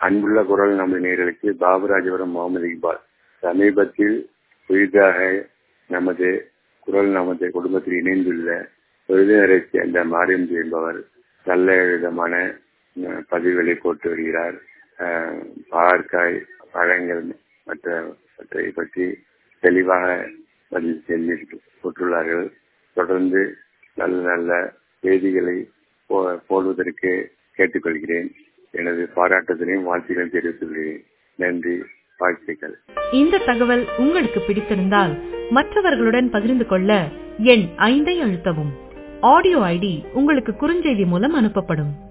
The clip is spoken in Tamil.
அன்புள்ள குரல் நம்ம நேர்களுக்கு பாபுராஜபுரம் முகமது இக்பால் சமீபத்தில் புதிதாக நமது குரல் நமது குடும்பத்தில் இணைந்துள்ள விருதுநரை சேர்ந்த மாரியம்ஜி என்பவர் நல்ல விதமான அஹ், பதிவுகளை போட்டு வருகிறார் அஹ், பாகற்காய் பழங்கள் மற்ற மற்றை பற்றி தெளிவாக பதிவு செஞ்சு போட்டுள்ளார்கள் தொடர்ந்து நல்ல நல்ல செய்திகளை போ- போடுவதற்கு கேட்டுக்கொள்கிறேன் எனது பாராட்டுதலையும் வாழ்த்துக்களையும் தெரிவித்துள்ளேன் நன்றி வாழ்த்துக்கள் இந்த தகவல் உங்களுக்கு பிடித்திருந்தால் மற்றவர்களுடன் பகிர்ந்து கொள்ள எண் ஐந்தை அழுத்தவும் ஆடியோ ஐடி உங்களுக்கு குறுஞ்செய்தி மூலம் அனுப்பப்படும்